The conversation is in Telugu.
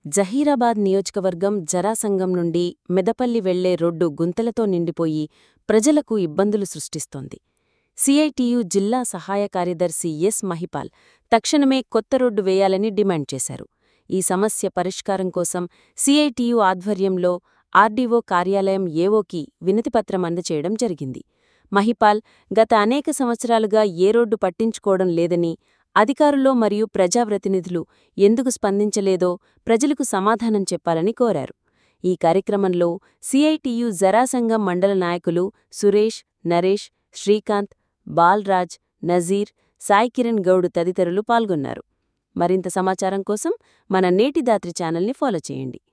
జహీరాబాద్ నియోజకవర్గం జరాసంగం నుండి మెదపల్లి వెళ్లే రోడ్డు గుంతలతో నిండిపోయి ప్రజలకు ఇబ్బందులు సృష్టిస్తోంది సిఐటియు జిల్లా సహాయ కార్యదర్శి ఎస్ మహిపాల్ తక్షణమే కొత్త రోడ్డు వేయాలని డిమాండ్ చేశారు ఈ సమస్య పరిష్కారం కోసం సిఐటియు ఆధ్వర్యంలో ఆర్డీఓ కార్యాలయం ఏవోకి వినతిపత్రం అందచేయడం జరిగింది మహిపాల్ గత అనేక సంవత్సరాలుగా ఏ రోడ్డు పట్టించుకోవడం లేదని అధికారులో మరియు ప్రజాప్రతినిధులు ఎందుకు స్పందించలేదో ప్రజలకు సమాధానం చెప్పాలని కోరారు ఈ కార్యక్రమంలో సిఐటియు జరాసంగం మండల నాయకులు సురేష్ నరేష్ శ్రీకాంత్ బాల్రాజ్ నజీర్ సాయికిరణ్ గౌడ్ తదితరులు పాల్గొన్నారు మరింత సమాచారం కోసం మన నేటిదాత్రి ఛానల్ని ఫాలో చేయండి